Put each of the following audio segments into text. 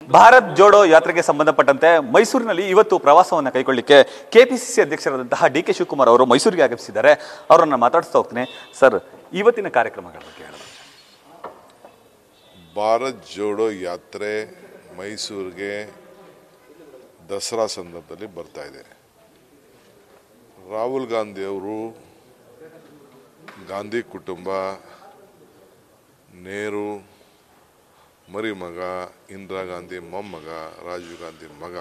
ಭಾರತ್ ಜೋಡೋ ಯಾತ್ರೆಗೆ ಸಂಬಂಧಪಟ್ಟಂತೆ ಮೈಸೂರಿನಲ್ಲಿ ಇವತ್ತು ಪ್ರವಾಸವನ್ನು ಕೈಗೊಳ್ಳಿಕ್ಕೆ ಕೆಪಿಸಿಸಿ ಅಧ್ಯಕ್ಷರಾದಂತಹ ಡಿ ಕೆ ಶಿವಕುಮಾರ್ ಅವರು ಮೈಸೂರಿಗೆ ಆಗಮಿಸಿದ್ದಾರೆ ಅವರನ್ನ ಮಾತಾಡಿಸ್ತಾ ಹೋಗ್ತೀನಿ ಸರ್ ಇವತ್ತಿನ ಕಾರ್ಯಕ್ರಮಗಳ ಬಗ್ಗೆ ಹೇಳೋದು ಭಾರತ್ ಜೋಡೋ ಯಾತ್ರೆ ಮೈಸೂರಿಗೆ ದಸರಾ ಸಂದರ್ಭದಲ್ಲಿ ಬರ್ತಾ ಇದೆ ರಾಹುಲ್ ಗಾಂಧಿ ಅವರು ಗಾಂಧಿ ಕುಟುಂಬ ನೆಹರು ಮರಿಮಗ ಇಂದಿರಾ ಗಾಂಧಿ ಮೊಮ್ಮಗ ರಾಜೀವ್ ಗಾಂಧಿ ಮಗ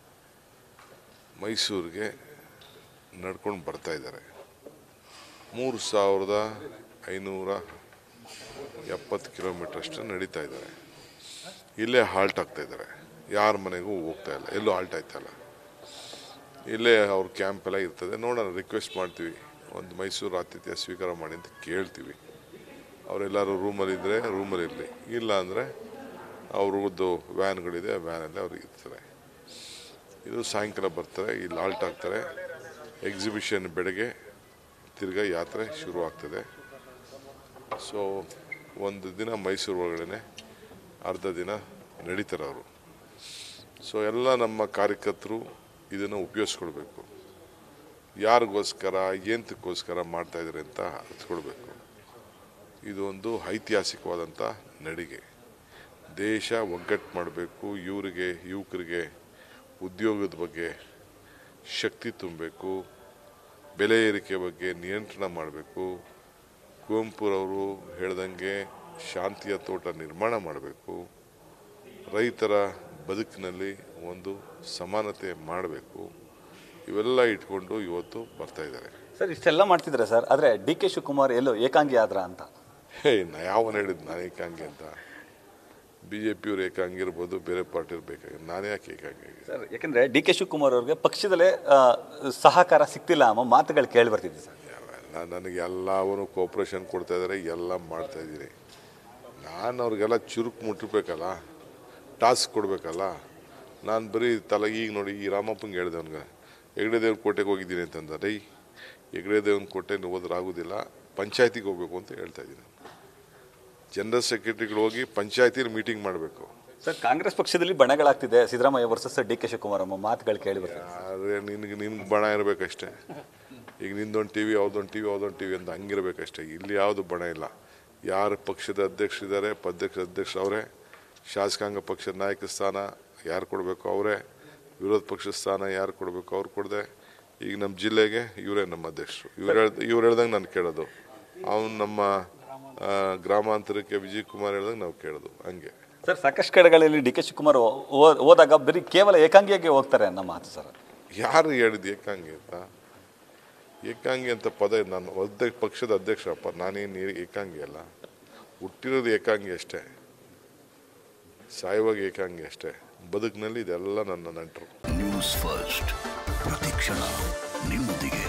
ಮೈಸೂರಿಗೆ ನಡ್ಕೊಂಡು ಬರ್ತಾ ಇದ್ದಾರೆ ಮೂರು ಸಾವಿರದ ಐನೂರ ಎಪ್ಪತ್ತು ಕಿಲೋಮೀಟರ್ ಅಷ್ಟು ನಡೀತಾ ಇದ್ದಾರೆ ಇಲ್ಲೇ ಹಾಲ್ಟ್ ಆಗ್ತಾ ಇದ್ದಾರೆ ಯಾರ ಮನೆಗೂ ಹೋಗ್ತಾ ಇಲ್ಲ ಎಲ್ಲೂ ಹಾಲ್ಟ್ ಆಯ್ತಾ ಇಲ್ಲ ಇಲ್ಲೇ ಅವ್ರ ಕ್ಯಾಂಪ್ ಎಲ್ಲ ಇರ್ತದೆ ನೋಡೋಣ ರಿಕ್ವೆಸ್ಟ್ ಮಾಡ್ತೀವಿ ಒಂದು ಮೈಸೂರು ಆತಿಥ್ಯ ಸ್ವೀಕಾರ ಮಾಡಿ ಅಂತ ಕೇಳ್ತೀವಿ ಅವರೆಲ್ಲರೂ ರೂಮಲ್ಲಿದ್ದರೆ ರೂಮಲ್ಲಿ ಇರಲಿ ಇಲ್ಲ ಅಂದರೆ ಅವ್ರದ್ದು ವ್ಯಾನ್ಗಳಿದೆ ಆ ವ್ಯಾನಲ್ಲಿ ಅವ್ರು ಇರ್ತಾರೆ ಇದು ಸಾಯಂಕಾಲ ಬರ್ತಾರೆ ಇಲ್ಲಿ ಹಾಲ್ಟ್ ಆಗ್ತಾರೆ ಎಕ್ಸಿಬಿಷನ್ ಬೆಳಗ್ಗೆ ತಿರ್ಗಾ ಯಾತ್ರೆ ಶುರು ಆಗ್ತದೆ ಸೊ ಒಂದು ದಿನ ಮೈಸೂರು ಒಳಗಡೆ ಅರ್ಧ ದಿನ ನಡೀತಾರೆ ಅವರು ಸೊ ಎಲ್ಲ ನಮ್ಮ ಕಾರ್ಯಕರ್ತರು ಇದನ್ನು ಉಪಯೋಗಿಸ್ಕೊಳ್ಬೇಕು ಯಾರಿಗೋಸ್ಕರ ಏನಕ್ಕೋಸ್ಕರ ಮಾಡ್ತಾ ಇದ್ದಾರೆ ಅಂತ ಅರ್ಥಕೊಳ್ಬೇಕು ಇದು ಒಂದು ಐತಿಹಾಸಿಕವಾದಂಥ ನಡಿಗೆ ದೇಶ ಒಗ್ಗಟ್ಟು ಮಾಡಬೇಕು ಇವರಿಗೆ ಯುವಕರಿಗೆ ಉದ್ಯೋಗದ ಬಗ್ಗೆ ಶಕ್ತಿ ತುಂಬಬೇಕು ಬೆಲೆ ಏರಿಕೆ ಬಗ್ಗೆ ನಿಯಂತ್ರಣ ಮಾಡಬೇಕು ಕುವೆಂಪುರವರು ಹೇಳ್ದಂಗೆ ಶಾಂತಿಯ ತೋಟ ನಿರ್ಮಾಣ ಮಾಡಬೇಕು ರೈತರ ಬದುಕಿನಲ್ಲಿ ಒಂದು ಸಮಾನತೆ ಮಾಡಬೇಕು ಇವೆಲ್ಲ ಇಟ್ಕೊಂಡು ಇವತ್ತು ಬರ್ತಾ ಇದ್ದಾರೆ ಸರ್ ಇಷ್ಟೆಲ್ಲ ಮಾಡ್ತಿದ್ದಾರೆ ಸರ್ ಆದರೆ ಡಿ ಕೆ ಶಿವಕುಮಾರ್ ಎಲ್ಲೋ ಏಕಾಂಗಿ ಆದ್ರ ಅಂತ ಹೇ ನಾ ಯಾವನು ಹೇಳಿದ್ ನಾನು ಏಕಾಂಗಿ ಅಂತ ಬಿ ಜೆ ಪಿಯವ್ರು ಏಕಾಂಗಿ ಇರ್ಬೋದು ಬೇರೆ ಪಾರ್ಟಿ ಬೇಕಾಗಿ ನಾನು ಯಾಕೆ ಏಕಾಂಗಿ ಆಗಿ ಸರ್ ಯಾಕಂದ್ರೆ ಡಿ ಕೆ ಶಿವಕುಮಾರ್ ಅವ್ರಿಗೆ ಪಕ್ಷದಲ್ಲೇ ಆ, ಸಹಕಾರ ಸಿಗ್ತಿಲ್ಲ ಅನ್ನೋ ಮಾತುಗಳು ಕೇಳಿ ಬರ್ತಿದೆ ಸರ್ ಯಾವೆಲ್ಲ ನನಗೆ ಎಲ್ಲವೂ ಕೋಪ್ರೇಷನ್ ಕೊಡ್ತಾ ಇದ್ದಾರೆ ಎಲ್ಲ ಮಾಡ್ತಾ ಇದ್ದೀನಿ ನಾನು ಅವ್ರಿಗೆಲ್ಲ ಚುರುಕು ಮುಟ್ಟಿರ್ಬೇಕಲ್ಲ ಟಾಸ್ಕ್ ಕೊಡಬೇಕಲ್ಲ ನಾನು ಬರೀ ತಲೆ ಈಗ ನೋಡಿ ಈ ರಾಮಪ್ಪಂಗೆ ಹೇಳಿದೆ ಅವ್ನಿಗೆ ಹೆಗ್ಡೆ ದೇವ್ರ ಕೋಟೆಗೆ ಹೋಗಿದ್ದೀನಿ ಅಂತಂದ ರೈ ಹೆಗ್ಡೆ ದೇವ್ನ ಕೋಟೆ ಹೋದ್ರೆ ಆಗೋದಿಲ್ಲ ಪಂಚಾಯತಿಗೆ ಹೋಗ್ಬೇಕು ಅಂತ ಹೇಳ್ತಾ ಇದ್ದೀನಿ ಜನರಲ್ ಸೆಕ್ರೆಟರಿಗಳು ಹೋಗಿ ಪಂಚಾಯತಿಲಿ ಮೀಟಿಂಗ್ ಮಾಡಬೇಕು ಸರ್ ಕಾಂಗ್ರೆಸ್ ಪಕ್ಷದಲ್ಲಿ ಬಣಗಳಾಗ್ತಿದೆ Siddaramaiah versus D K Shivakumar ಅನ್ನೋ ಮಾತುಗಳು ಕೇಳಿ ಬರ್ತಿದೆ ಆದರೆ ನಿನಗೆ ನಿನ್ಗೆ ಬಣ ಇರಬೇಕಷ್ಟೇ ಈಗ ನಿಂದೊಂದು ಟಿ ವಿ ಅವ್ದೊಂದು ಟಿ ವಿ ಅವ್ದೊಂದು ಟಿ ವಿ ಅಂತ ಹಂಗಿರ್ಬೇಕಷ್ಟೇ ಇಲ್ಲಿ ಯಾವುದು ಬಣ ಇಲ್ಲ ಯಾರು ಪಕ್ಷದ ಅಧ್ಯಕ್ಷರಿದ್ದಾರೆ ಪದ್ಯಕ್ಷ ಅಧ್ಯಕ್ಷ ಅವರೇ ಶಾಸಕಾಂಗ ಪಕ್ಷದ ನಾಯಕ ಸ್ಥಾನ ಯಾರು ಕೊಡಬೇಕು ಅವರೇ ವಿರೋಧ ಪಕ್ಷದ ಸ್ಥಾನ ಯಾರು ಕೊಡಬೇಕು ಅವ್ರು ಕೊಡದೆ ಈಗ ನಮ್ಮ ಜಿಲ್ಲೆಗೆ ಇವರೇ ನಮ್ಮ ಅಧ್ಯಕ್ಷರು ಇವ್ರು ಹೇಳ್ದ ಇವ್ರು ಹೇಳ್ದಂಗೆ ನಾನು ಕೇಳೋದು ಅವನು ನಮ್ಮ ಆ, ಗ್ರಾಮಾಂತರಕ್ಕೆ ವಿಜಯ್ ಕುಮಾರ್ ಹೇಳ್ದಂಗೆ ನಾವು ಕೇಳೋದು ಹಂಗೆ ಸರ್ ಸಾಕಷ್ಟು ಕಡೆಗಳಲ್ಲಿ ಡಿ ಕೆ ಶಿವಕುಮಾರ್ ಹೋ- ಹೋದಾಗ ಬರೀ ಕೇವಲ ಏಕಾಂಗಿಯಾಗಿ ಹೋಗ್ತಾರೆ ಅನ್ನೋ ಮಾತು ಸರ್ ಯಾರು ಹೇಳಿದ್ದು ಏಕಾಂಗಿ ಅಂತ ಏಕಾಂಗಿ ಅಂತ ಪದ ನಾನು ಅಧ್ಯಕ್ಷ ಪಕ್ಷದ ಅಧ್ಯಕ್ಷರಪ್ಪ ನಾನೇನು ಏಕಾಂಗಿ ಅಲ್ಲ ಹುಟ್ಟಿರೋದು ಏಕಾಂಗಿ ಅಷ್ಟೇ ಸಾಯುವಾಗ ಏಕಾಂಗಿ ಅಷ್ಟೇ ಬದುಕಿನಲ್ಲಿ ಇದೆಲ್ಲ ನನ್ನ ನಂಟರು ನ್ಯೂಸ್ ಫಸ್ಟ್ ಪ್ರತಿಕ್ಷಣ ನಿಮ್ಮೊಂದಿಗೆ